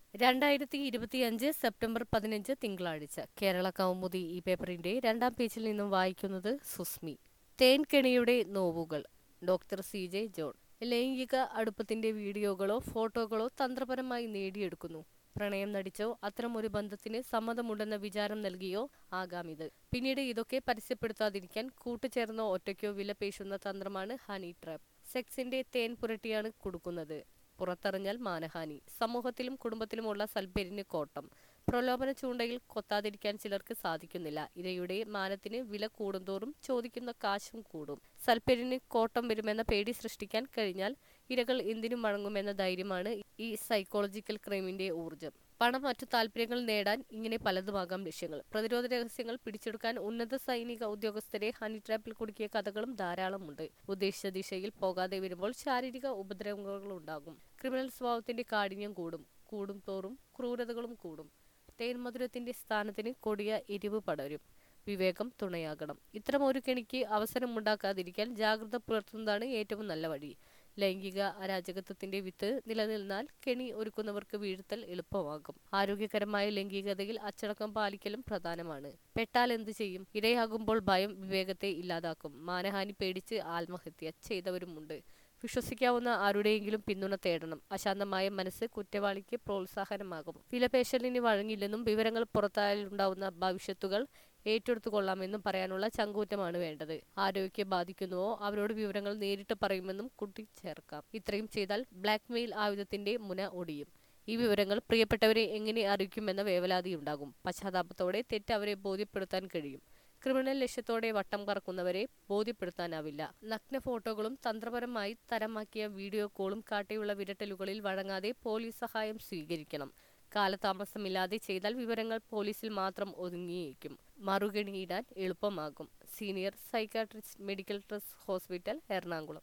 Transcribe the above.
രണ്ടായിരത്തി ഇരുപത്തിയഞ്ച് സെപ്റ്റംബർ പതിനഞ്ച് തിങ്കളാഴ്ച കേരള കൗമുദി ഈ പേപ്പറിന്റെ രണ്ടാം പേജിൽ നിന്നും വായിക്കുന്നത് സുസ്മി തേൻകെണിയുടെ നോവുകൾ ഡോക്ടർ സി ജെ ജോൺ ലൈംഗിക അടുപ്പത്തിന്റെ വീഡിയോകളോ ഫോട്ടോകളോ തന്ത്രപരമായി നേടിയെടുക്കുന്നു പ്രണയം നടിച്ചോ അത്തരമൊരു ബന്ധത്തിന് സമ്മതമുണ്ടെന്ന വിചാരം നൽകിയോ ആകാം ഇത് പിന്നീട് ഇതൊക്കെ പരസ്യപ്പെടുത്താതിരിക്കാൻ കൂട്ടുചേർന്നോ ഒറ്റയ്ക്കോ വിലപേശുന്ന തന്ത്രമാണ് ഹണി ട്രാപ്പ് സെക്സിന്റെ തേൻ പുരട്ടിയാണ് കൊടുക്കുന്നത് പുറത്തറിഞ്ഞാൽ മാനഹാനി സമൂഹത്തിലും കുടുംബത്തിലുമുള്ള സൽപ്പേരിന് കോട്ടം പ്രലോഭന ചൂണ്ടയിൽ കൊത്താതിരിക്കാൻ ചിലർക്ക് സാധിക്കുന്നില്ല ഇരയുടെ മാനത്തിന് വില കൂടുന്തോറും ചോദിക്കുന്ന കാശും കൂടും സൽപ്പേരിന് കോട്ടം വരുമെന്ന പേടി സൃഷ്ടിക്കാൻ കഴിഞ്ഞാൽ ഇരകൾ എന്തിനും വഴങ്ങുമെന്ന ധൈര്യമാണ് ഈ സൈക്കോളജിക്കൽ ക്രൈമിന്റെ ഊർജം പണം മറ്റു താല്പര്യങ്ങൾ നേടാൻ ഇങ്ങനെ പലതുമാകാം ലക്ഷ്യങ്ങൾ പ്രതിരോധ രഹസ്യങ്ങൾ പിടിച്ചെടുക്കാൻ ഉന്നത സൈനിക ഉദ്യോഗസ്ഥരെ ഹണി ട്രാപ്പിൽ കുടുക്കിയ കഥകളും ധാരാളമുണ്ട് ഉദ്ദേശിച്ച ദിശയിൽ പോകാതെ വരുമ്പോൾ ശാരീരിക ഉപദ്രവങ്ങൾ ഉണ്ടാകും ക്രിമിനൽ സ്വഭാവത്തിന്റെ കാഠിന്യം കൂടും കൂടും തോറും ക്രൂരതകളും കൂടും തേൻമധുരത്തിന്റെ സ്ഥാനത്തിന് കൊടിയ എരിവ് പടരും വിവേകം തുണയാകണം ഇത്തരം ഒരു കെണിക്ക് അവസരമുണ്ടാക്കാതിരിക്കാൻ ജാഗ്രത പുലർത്തുന്നതാണ് ഏറ്റവും നല്ല വഴി ലൈംഗിക അരാജകത്വത്തിന്റെ വിത്ത് നിലനിന്നാൽ കെണി ഒരുക്കുന്നവർക്ക് വീഴ്ത്തൽ എളുപ്പമാകും ആരോഗ്യകരമായ ലൈംഗികതയിൽ അച്ചടക്കം പാലിക്കലും പ്രധാനമാണ് പെട്ടാൽ എന്തു ചെയ്യും ഇരയാകുമ്പോൾ ഭയം വിവേകത്തെ ഇല്ലാതാക്കും മാനഹാനി പേടിച്ച് ആത്മഹത്യ ചെയ്തവരുമുണ്ട് വിശ്വസിക്കാവുന്ന ആരുടെയെങ്കിലും പിന്തുണ തേടണം അശാന്തമായ മനസ്സ് കുറ്റവാളിക്ക് പ്രോത്സാഹനമാകും വിലപേശലിന് വഴങ്ങില്ലെന്നും വിവരങ്ങൾ പുറത്തായാലുണ്ടാവുന്ന ഭവിഷ്യത്തുകൾ ഏറ്റെടുത്തുകൊള്ളാമെന്നും പറയാനുള്ള ചങ്കൂറ്റമാണ് വേണ്ടത് ആരോഗ്യം ബാധിക്കുന്നുവോ അവരോട് വിവരങ്ങൾ നേരിട്ട് പറയുമെന്നും കൂട്ടിച്ചേർക്കാം ഇത്രയും ചെയ്താൽ ബ്ലാക്ക്മെയിൽ ആയുധത്തിന്റെ മുന ഒടിയും ഈ വിവരങ്ങൾ പ്രിയപ്പെട്ടവരെ എങ്ങനെ അറിയിക്കുമെന്ന വേവലാതിയുണ്ടാകും പശ്ചാത്താപത്തോടെ തെറ്റ് അവരെ ബോധ്യപ്പെടുത്താൻ കഴിയും ക്രിമിനൽ ലക്ഷ്യത്തോടെ വട്ടം കറക്കുന്നവരെ ബോധ്യപ്പെടുത്താനാവില്ല നഗ്ന ഫോട്ടോകളും തന്ത്രപരമായി തരമാക്കിയ വീഡിയോ കോളും കാട്ടിയുള്ള വിരട്ടലുകളിൽ വഴങ്ങാതെ പോലീസ് സഹായം സ്വീകരിക്കണം കാലതാമസമില്ലാതെ ചെയ്താൽ വിവരങ്ങൾ പോലീസിൽ മാത്രം ഒതുങ്ങിയേക്കും മറുകണിയിടാൻ എളുപ്പമാകും senior psychiatrist medical trust hospital Ernakulam